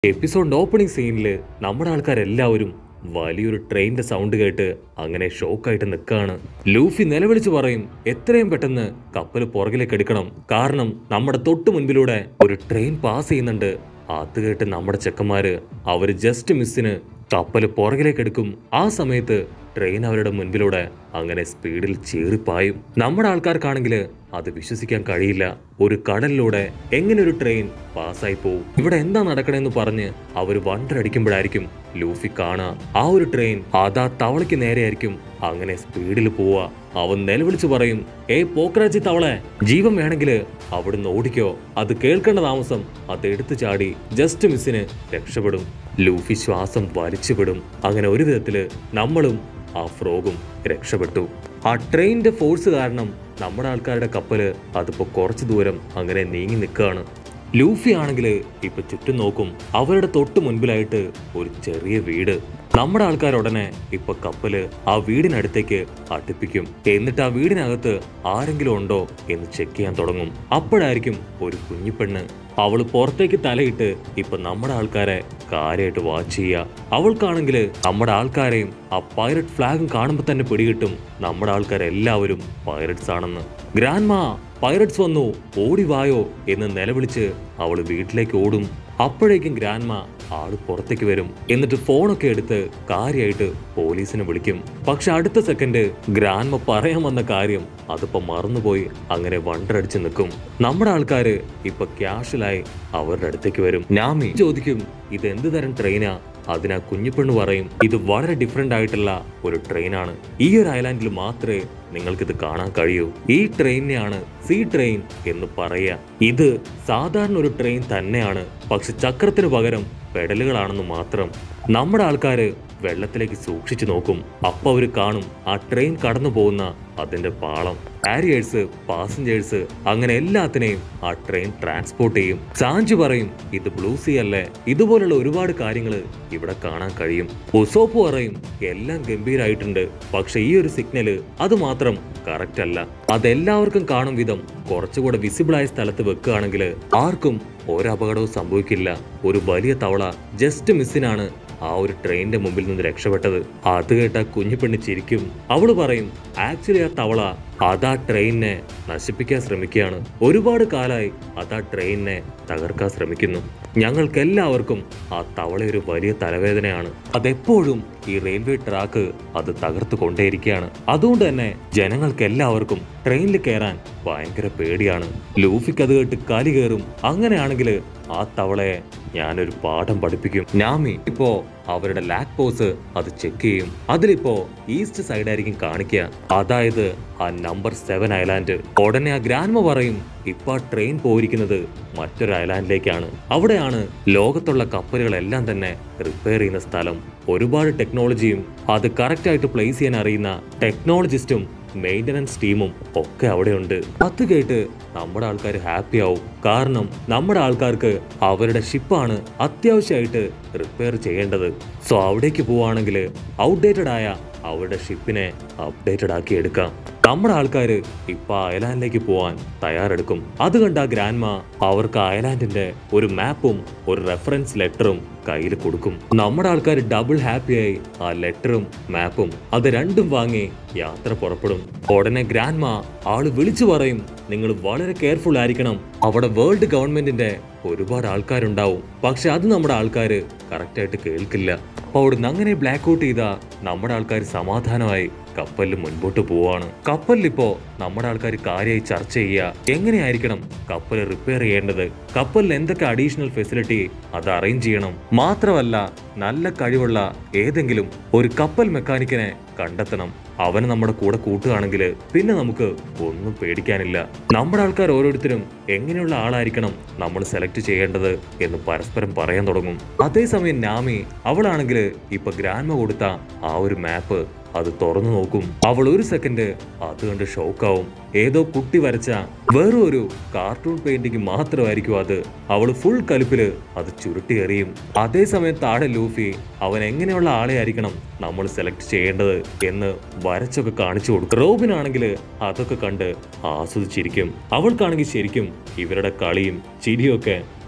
എപ്പിസോഡിന്റെ opening സീനിൽ നമ്മുടെ ആൾക്കാരെല്ലാവരും വലിയൊരു ട്രെയിനിന്റെ സൗണ്ട് കേട്ട് അങ്ങനെ ഷോക്കായിട്ട് നിൽക്കാണ് ലൂഫി നിലവിളിച്ച് പറയും എത്രയും പെട്ടെന്ന് കപ്പൽ പുറകിലേക്ക് എടുക്കണം കാരണം നമ്മുടെ തൊട്ട് മുൻപിലൂടെ ഒരു ട്രെയിൻ പാസ് ചെയ്യുന്നുണ്ട് അത് കേട്ട് നമ്മുടെ ചെക്കന്മാര് അവര് ജസ്റ്റ് മിസ്സിന് കപ്പൽ പുറകിലേക്ക് എടുക്കും ആ സമയത്ത് ട്രെയിൻ അവരുടെ മുൻപിലൂടെ അങ്ങനെ സ്പീഡിൽ ചീറിപ്പായും നമ്മുടെ ആൾക്കാർക്കാണെങ്കിൽ അത് വിശ്വസിക്കാൻ കഴിയില്ല ഒരു കടലിലൂടെ എങ്ങനെ ഒരു ട്രെയിൻ പാസ്സായി പോവും ഇവിടെ എന്താ നടക്കണെന്ന് പറഞ്ഞ് അവർ വണ്ടടിക്കുമ്പോഴായിരിക്കും ലൂഫി കാണാ ആ ഒരു ട്രെയിൻ അതാ തവളയ്ക്ക് നേരെയായിരിക്കും അങ്ങനെ സ്പീഡിൽ പോവാ അവൻ നിലവിളിച്ചു പറയും ഏ പോക്കരാജി തവളെ ജീവൻ വേണമെങ്കിൽ അവിടുന്ന് ഓടിക്കോ അത് കേൾക്കേണ്ട താമസം അത് എടുത്തു ചാടി ജസ്റ്റ് മിസ്സിന് രക്ഷപ്പെടും ലൂഫി ശ്വാസം വലിച്ചുവിടും അങ്ങനെ ഒരു വിധത്തില് നമ്മളും ആ ഫ്രോഗും രക്ഷപ്പെട്ടു ആ ട്രെയിനിന്റെ ഫോഴ്സ് കാരണം നമ്മുടെ ആൾക്കാരുടെ കപ്പല് അതിപ്പോ കുറച്ചു ദൂരം അങ്ങനെ നീങ്ങി നിൽക്കുകയാണ് ലൂഫി ആണെങ്കിൽ ഇപ്പൊ ചുറ്റും നോക്കും അവരുടെ തൊട്ട് മുൻപിലായിട്ട് ഒരു ചെറിയ വീട് നമ്മുടെ ആൾക്കാർ ഉടനെ ഇപ്പൊ കപ്പല് ആ വീടിനടുത്തേക്ക് അടുപ്പിക്കും എന്നിട്ട് ആ വീടിനകത്ത് ആരെങ്കിലും ഉണ്ടോ എന്ന് ചെക്ക് ചെയ്യാൻ തുടങ്ങും അപ്പോഴായിരിക്കും ഒരു കുഞ്ഞിപ്പെണ്ണ് അവള് പുറത്തേക്ക് തലയിട്ട് ഇപ്പൊ നമ്മുടെ ആൾക്കാരെ കാര്യമായിട്ട് വാച്ച് ചെയ്യുക അവൾക്കാണെങ്കിൽ നമ്മുടെ ആൾക്കാരെയും ആ പൈററ്റ് ഫ്ലാഗും കാണുമ്പോൾ തന്നെ പിടികിട്ടും നമ്മുടെ ആൾക്കാരെല്ലാവരും പൈററ്റ്സ് ആണെന്ന് ഗ്രാൻഡ് മാ പൈററ്റ്സ് വന്നു ഓടി വായോ എന്ന് നിലവിളിച്ച് അവള് വീട്ടിലേക്ക് ഓടും അപ്പോഴേക്കും ഗ്രാൻഡ്മ ആള് പുറത്തേക്ക് വരും എന്നിട്ട് ഫോണൊക്കെ എടുത്ത് കാര്യമായിട്ട് പോലീസിനെ വിളിക്കും പക്ഷെ അടുത്ത സെക്കൻഡ് ഗ്രാൻഡ്മ പറയാൻ വന്ന കാര്യം അതിപ്പോ മറന്നുപോയി അങ്ങനെ വണ്ടടിച്ച് നിൽക്കും നമ്മുടെ ആൾക്കാര് ഇപ്പൊ ക്യാഷിലായി അവരുടെ അടുത്തേക്ക് വരും നാമി ചോദിക്കും ഇത് എന്ത് തരം ട്രെയിനാ അതിനാ കുഞ്ഞിപ്പെണ്ണ് പറയും ഇത് വളരെ ഡിഫറെന്റ് ആയിട്ടുള്ള ഒരു ട്രെയിനാണ് ഈ ഒരു ഐലാൻഡിൽ മാത്രമേ നിങ്ങൾക്കിത് കാണാൻ കഴിയൂ ഈ ട്രെയിനിനെയാണ് സീ ട്രെയിൻ എന്ന് പറയാ ഇത് സാധാരണ ഒരു ട്രെയിൻ തന്നെയാണ് പക്ഷെ ചക്രത്തിന് പകരം പെഡലുകളാണെന്ന് മാത്രം നമ്മുടെ ആൾക്കാര് വെള്ളത്തിലേക്ക് സൂക്ഷിച്ചു നോക്കും അപ്പൊ അവര് കാണും ആ ട്രെയിൻ കടന്നു പോകുന്ന അതിന്റെ പാളം കാരിയേഴ്സ് പാസഞ്ചേഴ്സ് അങ്ങനെ എല്ലാത്തിനെയും ആ ട്രെയിൻ ട്രാൻസ്പോർട്ട് ചെയ്യും സാഞ്ചു പറയും ഇത് ബ്ലൂ സീ അല്ലേ ഇതുപോലുള്ള ഒരുപാട് കാര്യങ്ങൾ ഇവിടെ കാണാൻ കഴിയും ഉസോപ്പ് പറയും എല്ലാം ഗംഭീരായിട്ടുണ്ട് പക്ഷെ ഈ ഒരു സിഗ്നല് അത് മാത്രം കറക്റ്റ് അല്ല അതെല്ലാവർക്കും കാണും വിധം കുറച്ചുകൂടെ വിസിബിൾ ആയ സ്ഥലത്ത് വെക്കുകയാണെങ്കിൽ ആർക്കും ഒരപകടവും സംഭവിക്കില്ല ഒരു വലിയ തവള ജസ്റ്റ് മിസ്സിനാണ് ആ ഒരു ട്രെയിനിന്റെ മുമ്പിൽ നിന്ന് രക്ഷപ്പെട്ടത് അത് കേട്ട കുഞ്ഞു പെണ്ണ് ചിരിക്കും അവള് പറയും ആക്ച്വലി ആ തവള അതാ ട്രെയിനിനെ നശിപ്പിക്കാൻ ശ്രമിക്കുകയാണ് ഒരുപാട് കാലായി അതാ ട്രെയിനിനെ തകർക്കാൻ ശ്രമിക്കുന്നു ഞങ്ങൾക്ക് എല്ലാവർക്കും ആ തവള ഒരു വലിയ തലവേദനയാണ് അതെപ്പോഴും ഈ റെയിൽവേ ട്രാക്ക് അത് തകർത്ത് കൊണ്ടേയിരിക്കുകയാണ് അതുകൊണ്ട് തന്നെ ജനങ്ങൾക്ക് എല്ലാവർക്കും ട്രെയിനിൽ കയറാൻ ഭയങ്കര പേടിയാണ് ലൂഫിക്ക് അത് കേട്ട് കലി കയറും അങ്ങനെയാണെങ്കിൽ ആ തവളയെ ഞാനൊരു പാഠം പഠിപ്പിക്കും നാമി ഇപ്പോ അവരുടെ ലാക്ക് പോസ് അത് ചെക്ക് ചെയ്യും അതിലിപ്പോ ഈസ്റ്റ് സൈഡായിരിക്കും കാണിക്കുക അതായത് ആ നമ്പർ സെവൻ ഐലാൻഡ് ഉടനെ ആ ഗ്രാൻമ പറയും ഇപ്പൊ ആ ട്രെയിൻ പോയിരിക്കുന്നത് മറ്റൊരു ഐലാൻഡിലേക്കാണ് അവിടെയാണ് ലോകത്തുള്ള കപ്പലുകളെല്ലാം തന്നെ റിപ്പയർ ചെയ്യുന്ന സ്ഥലം ഒരുപാട് ടെക്നോളജിയും അത് കറക്റ്റ് ആയിട്ട് പ്ലേസ് ചെയ്യാൻ അറിയുന്ന ടെക്നോളജിസ്റ്റും മെയിൻ്റനൻസ് ടീമും ഒക്കെ അവിടെയുണ്ട് അത് കേട്ട് നമ്മുടെ ആൾക്കാർ ഹാപ്പി ആവും കാരണം നമ്മുടെ ആൾക്കാർക്ക് അവരുടെ ഷിപ്പാണ് അത്യാവശ്യമായിട്ട് റിപ്പയർ ചെയ്യേണ്ടത് സോ അവിടേക്ക് പോവാണെങ്കിൽ ഔട്ട്ഡേറ്റഡ് ആയ അവരുടെ ഷിപ്പിനെ അപ്ഡേറ്റഡ് ആക്കി എടുക്കാം നമ്മുടെ ആൾക്കാര് ഇപ്പൊ ഐലാൻഡിലേക്ക് പോവാൻ തയ്യാറെടുക്കും അത് കണ്ട ഗ്രാൻഡ്മ അവർക്ക് ഐലാൻഡിന്റെ ഒരു മാപ്പും ഒരു റെഫറൻസ് ലെറ്ററും കയ്യിൽ കൊടുക്കും നമ്മുടെ ആൾക്കാർ ഡബിൾ ഹാപ്പിയായി ആ ലെറ്ററും മാപ്പും അത് രണ്ടും വാങ്ങി യാത്ര പുറപ്പെടും ഉടനെ ഗ്രാൻഡ്മ ആള് വിളിച്ചു പറയും നിങ്ങൾ വളരെ കെയർഫുൾ ആയിരിക്കണം അവിടെ വേൾഡ് ഗവൺമെന്റിന്റെ ഒരുപാട് ആൾക്കാരുണ്ടാവും പക്ഷെ അത് നമ്മുടെ ആൾക്കാര് കറക്റ്റായിട്ട് കേൾക്കില്ല അപ്പൊ അവിടുന്ന് അങ്ങനെ ബ്ലാക്ക് ഔട്ട് ചെയ്ത നമ്മുടെ ആൾക്കാർ സമാധാനമായി കപ്പലിൽ മുൻപോട്ട് പോവാണ് കപ്പലിൽ ഇപ്പോ നമ്മുടെ ആൾക്കാർ കാര്യമായി ചർച്ച ചെയ്യുക എങ്ങനെയായിരിക്കണം കപ്പൽ റിപ്പയർ ചെയ്യേണ്ടത് കപ്പലിൽ എന്തൊക്കെ അഡീഷണൽ ഫെസിലിറ്റി അത് അറേഞ്ച് ചെയ്യണം മാത്രമല്ല നല്ല കഴിവുള്ള ഏതെങ്കിലും ഒരു കപ്പൽ മെക്കാനിക്കിനെ കണ്ടെത്തണം അവനെ നമ്മുടെ കൂടെ കൂട്ടുകയാണെങ്കിൽ പിന്നെ നമുക്ക് ഒന്നും പേടിക്കാനില്ല നമ്മുടെ ആൾക്കാർ ഓരോരുത്തരും എങ്ങനെയുള്ള ആളായിരിക്കണം നമ്മൾ സെലക്ട് ചെയ്യേണ്ടത് എന്ന് പരസ്പരം പറയാൻ തുടങ്ങും അതേസമയം നാമി അവളാണെങ്കിൽ ഇപ്പൊ ഗ്രാൻമ കൊടുത്ത ആ ഒരു മാപ്പ് അത് തുറന്നു നോക്കും അവൾ ഒരു സെക്കൻഡ് അത് കണ്ട് ഷോക്കാവും ഏതോ കുട്ടി വരച്ച വെറും ഒരു കാർട്ടൂൺ പെയിന്റിങ് മാത്രമായിരിക്കും അത് അവൾ ഫുൾ കലിപ്പില് അത് ചുരുട്ടി എറിയും അതേസമയം താഴെ ലൂഫി അവൻ എങ്ങനെയുള്ള ആളെ ആയിരിക്കണം നമ്മൾ സെലക്ട് ചെയ്യേണ്ടത് എന്ന് വരച്ചൊക്കെ കാണിച്ചു കൊടുക്കും റോബിനാണെങ്കിൽ അതൊക്കെ കണ്ട് ആസ്വദിച്ചിരിക്കും അവൾക്കാണെങ്കിൽ ശരിക്കും ഇവരുടെ കളിയും ചിരിയൊക്കെ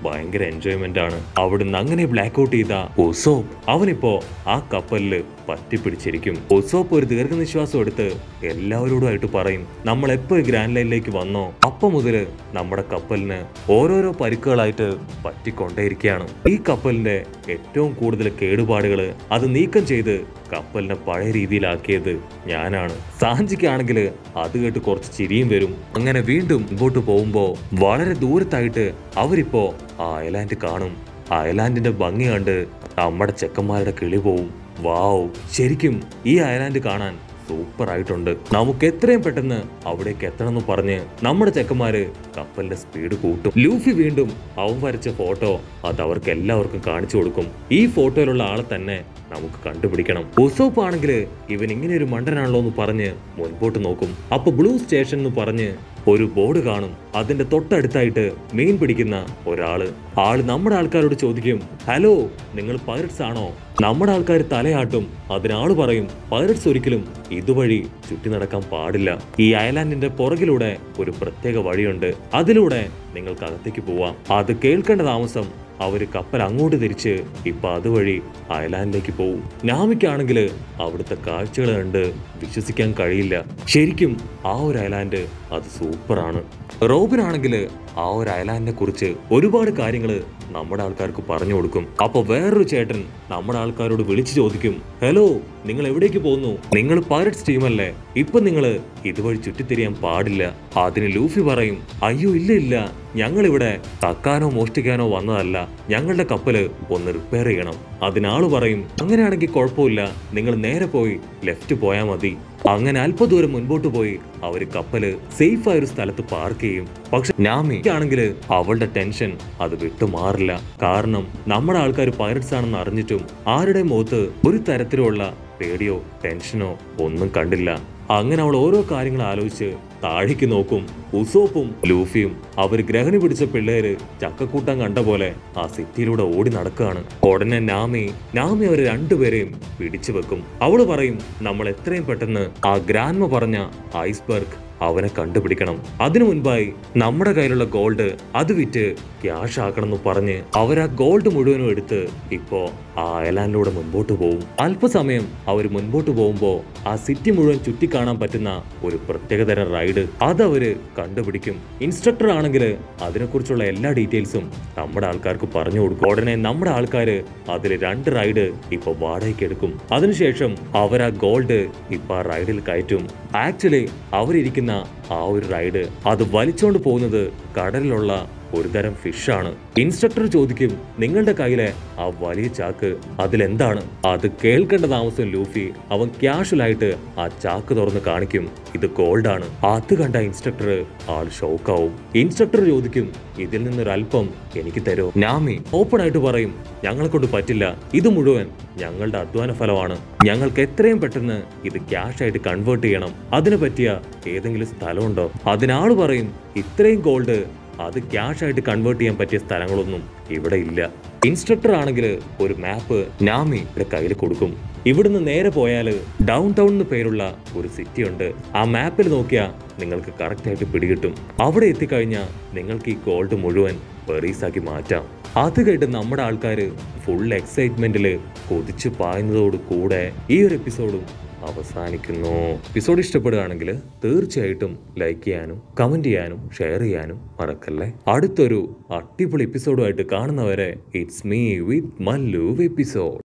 ഭയങ്കര എൻജോയ്മെന്റ് ആണ് അവിടുന്ന് അങ്ങനെ ബ്ലാക്ക് ഔട്ട് ചെയ്ത ഒസോപ്പ് അവനിപ്പോ ആ കപ്പലില് പറ്റിപ്പിടിച്ചിരിക്കും ഒസോപ്പ് ഒരു ദീർഘനിശ്വാസം എടുത്ത് എല്ലാവരോടുമായിട്ട് പറയും നമ്മൾ എപ്പോ ഈ ഗ്രാൻഡ് ലൈനിലേക്ക് വന്നോ അപ്പൊ മുതല് നമ്മുടെ കപ്പലിന് ഓരോരോ പരിക്കുകളായിട്ട് പറ്റിക്കൊണ്ടേയിരിക്കുകയാണ് ഈ കപ്പലിന്റെ ഏറ്റവും കൂടുതൽ കേടുപാടുകൾ അത് നീക്കം ചെയ്ത് കപ്പലിനെ പഴയ രീതിയിലാക്കിയത് ഞാനാണ് സാഞ്ചിക്കാണെങ്കിൽ അത് കേട്ട് കുറച്ച് ചിരിയും വരും അങ്ങനെ വീണ്ടും മുമ്പോട്ട് പോകുമ്പോ വളരെ ദൂരത്തായിട്ട് അവരിപ്പോ ആ ഐലാൻഡ് കാണും ആ ഐലാൻഡിന്റെ ഭംഗി കണ്ട് നമ്മുടെ ചെക്കന്മാരുടെ കിളി പോവും വാവ് ശരിക്കും ഈ ഐലാൻഡ് കാണാൻ സൂപ്പർ ആയിട്ടുണ്ട് നമുക്ക് എത്രയും പെട്ടെന്ന് അവിടേക്ക് എത്തണം എന്ന് പറഞ്ഞ് നമ്മുടെ ചെക്കന്മാര് കപ്പലിന്റെ സ്പീഡ് കൂട്ടും ലൂഫി വീണ്ടും അവൻ വരച്ച ഫോട്ടോ അത് അവർക്ക് എല്ലാവർക്കും കാണിച്ചു കൊടുക്കും ഈ ഫോട്ടോയിലുള്ള ആളെ തന്നെ നമുക്ക് കണ്ടുപിടിക്കണം ഉസോപ്പ് ആണെങ്കിൽ ഇവൻ ഇങ്ങനെ ഒരു മണ്ടനാണല്ലോ എന്ന് പറഞ്ഞ് മുൻപോട്ട് നോക്കും അപ്പൊ ബ്ലൂ സ്റ്റേഷൻ എന്ന് പറഞ്ഞ് ഒരു ബോർഡ് കാണും അതിന്റെ തൊട്ടടുത്തായിട്ട് മീൻ പിടിക്കുന്ന ഒരാള് ആള് നമ്മുടെ ആൾക്കാരോട് ചോദിക്കും ഹലോ നിങ്ങൾ പൈററ്റ്സ് ആണോ നമ്മുടെ ആൾക്കാർ തലയാട്ടും അതിനാള് പറയും പൈററ്റ്സ് ഒരിക്കലും ഇതുവഴി ചുറ്റി നടക്കാൻ പാടില്ല ഈ ഐലാൻഡിന്റെ പുറകിലൂടെ ഒരു പ്രത്യേക വഴിയുണ്ട് അതിലൂടെ നിങ്ങൾക്ക് അകത്തേക്ക് പോവാം അത് കേൾക്കേണ്ട താമസം അവര് കപ്പൽ അങ്ങോട്ട് തിരിച്ച് ഇപ്പൊ അതുവഴി ഐലാൻഡിലേക്ക് പോവും നാമിക്കാണെങ്കിൽ അവിടുത്തെ കാഴ്ചകൾ കണ്ട് വിശ്വസിക്കാൻ കഴിയില്ല ശരിക്കും ആ ഒരു ഐലാൻഡ് അത് സൂപ്പറാണ് റോബിനാണെങ്കിൽ ആ ഒരു ഐലാൻഡിനെ കുറിച്ച് ഒരുപാട് കാര്യങ്ങൾ നമ്മുടെ ആൾക്കാർക്ക് പറഞ്ഞു കൊടുക്കും അപ്പൊ വേറൊരു ചേട്ടൻ നമ്മുടെ ആൾക്കാരോട് വിളിച്ചു ചോദിക്കും ഹലോ നിങ്ങൾ എവിടേക്ക് പോകുന്നു നിങ്ങൾ പൈററ്റ്സ് ടീമല്ലേ ഇപ്പൊ നിങ്ങൾ ഇതുവഴി ചുറ്റിത്തിരിയാൻ പാടില്ല അതിന് ലൂഫി പറയും അയ്യോ ഇല്ല ഇല്ല ഞങ്ങൾ ഇവിടെ തക്കാനോ മോഷ്ടിക്കാനോ വന്നതല്ല ഞങ്ങളുടെ കപ്പല് ഒന്ന് റിപ്പയർ ചെയ്യണം അതിനാള് പറയും അങ്ങനെയാണെങ്കിൽ കുഴപ്പമില്ല നിങ്ങൾ നേരെ പോയി ലെഫ്റ്റ് പോയാൽ മതി അങ്ങനെ അല്പദൂരം മുൻപോട്ട് പോയി അവര് കപ്പല് സേഫ് ആയ ഒരു സ്ഥലത്ത് പാർക്ക് ചെയ്യും പക്ഷെ നാമി ആണെങ്കിൽ അവളുടെ ടെൻഷൻ അത് വിട്ടുമാറില്ല കാരണം നമ്മുടെ ആൾക്കാർ പൈററ്റ്സ് ആണെന്ന് അറിഞ്ഞിട്ടും ആരുടെ മുഖത്ത് ഒരു തരത്തിലുള്ള പേടിയോ ടെൻഷനോ ഒന്നും കണ്ടില്ല അങ്ങനെ അവൾ ഓരോ കാര്യങ്ങൾ ആലോചിച്ച് താഴേക്ക് നോക്കും ഉസോപ്പും ലൂഫിയും അവർ ഗ്രഹണി പിടിച്ച പിള്ളേര് ചക്കക്കൂട്ടം കണ്ട പോലെ ആ സിറ്റിയിലൂടെ ഓടി നടക്കുകയാണ് ഉടനെ നാമി നാമി അവരെ രണ്ടുപേരെയും പിടിച്ചു വെക്കും അവള് പറയും നമ്മൾ എത്രയും പെട്ടെന്ന് ആ ഗ്രാൻമ പറഞ്ഞ ഐസ്ബർഗ് അവനെ കണ്ടുപിടിക്കണം അതിനു മുൻപായി നമ്മുടെ കയ്യിലുള്ള ഗോൾഡ് അത് വിറ്റ് ക്യാഷ് ആക്കണം എന്ന് പറഞ്ഞ് അവർ ആ ഗോൾഡ് മുഴുവനും എടുത്ത് ഇപ്പോ ആ ഐലാൻഡിലൂടെ മുൻപോട്ട് പോകും അല്പസമയം അവർ മുൻപോട്ട് പോകുമ്പോ ആ സിറ്റി മുഴുവൻ ചുറ്റിക്കാണാൻ പറ്റുന്ന ഒരു പ്രത്യേകതരം റൈഡ് അത് അവര് കണ്ടുപിടിക്കും ഇൻസ്ട്രക്ടർ ആണെങ്കിൽ അതിനെക്കുറിച്ചുള്ള എല്ലാ ഡീറ്റെയിൽസും നമ്മുടെ ആൾക്കാർക്ക് പറഞ്ഞു കൊടുക്കും ഉടനെ നമ്മുടെ ആൾക്കാര് അതിൽ രണ്ട് റൈഡ് ഇപ്പൊ വാടകയ്ക്ക് എടുക്കും അതിനുശേഷം അവർ ആ ഗോൾഡ് ഇപ്പൊ ആ റൈഡിൽ കയറ്റും ആക്ച്വലി അവരിരിക്കുന്ന ആ ഒരു റൈഡ് അത് വലിച്ചോണ്ട് പോകുന്നത് കടലിലുള്ള ഒരു തരം ഫിഷാണ് ഇൻസ്ട്രക്ടർ ചോദിക്കും നിങ്ങളുടെ കയ്യിലെ ആ വലിയ ചാക്ക് അതിലെന്താണ് അത് കേൾക്കേണ്ട താമസം ലൂഫി അവൻ ക്യാഷ്വലായിട്ട് ആ ചാക്ക് തുറന്ന് കാണിക്കും ഇത് ഗോൾഡ് ആണ് അത് കണ്ട ഇൻസ്ട്രക്ടർ ആൾ ഷോക്കാവും ഇൻസ്ട്രക്ടർ ചോദിക്കും ഇതിൽ നിന്നൊരല്പം എനിക്ക് തരോ നാമി ഓപ്പൺ ആയിട്ട് പറയും ഞങ്ങളെ കൊണ്ട് പറ്റില്ല ഇത് മുഴുവൻ ഞങ്ങളുടെ അധ്വാന ഫലമാണ് ഞങ്ങൾക്ക് എത്രയും പെട്ടെന്ന് ഇത് ക്യാഷ് ആയിട്ട് കൺവേർട്ട് ചെയ്യണം അതിന് പറ്റിയ ഏതെങ്കിലും സ്ഥലമുണ്ടോ അതിനാള് പറയും ഇത്രയും ഗോൾഡ് അത് ക്യാഷ് ആയിട്ട് കൺവേർട്ട് ചെയ്യാൻ പറ്റിയ സ്ഥലങ്ങളൊന്നും ഇവിടെ ഇല്ല ഇൻസ്ട്രക്ടർ ആണെങ്കിൽ ഒരു മാപ്പ് നാമിയുടെ കയ്യിൽ കൊടുക്കും ഇവിടുന്ന് നേരെ പോയാൽ ഡൗൺ ടൗൺ എന്ന് പേരുള്ള ഒരു സിറ്റി ഉണ്ട് ആ മാപ്പിൽ നോക്കിയാൽ നിങ്ങൾക്ക് കറക്റ്റ് ആയിട്ട് പിടികിട്ടും അവിടെ എത്തിക്കഴിഞ്ഞാൽ നിങ്ങൾക്ക് ഈ ഗോൾഡ് മുഴുവൻ പെറീസാക്കി മാറ്റാം അത് കേട്ട് നമ്മുടെ ആൾക്കാര് ഫുൾ എക്സൈറ്റ്മെന്റില് കൊതിച്ചു പായുന്നതോട് കൂടെ ഈ ഒരു എപ്പിസോഡും അവസാനിക്കുന്നു എപ്പിസോഡ് ഇഷ്ടപ്പെടുകയാണെങ്കിൽ തീർച്ചയായിട്ടും ലൈക്ക് ചെയ്യാനും കമന്റ് ചെയ്യാനും ഷെയർ ചെയ്യാനും മറക്കല്ലേ അടുത്തൊരു അടിപൊളി എപ്പിസോഡുമായിട്ട് കാണുന്നവരെ it's me with Mallu episode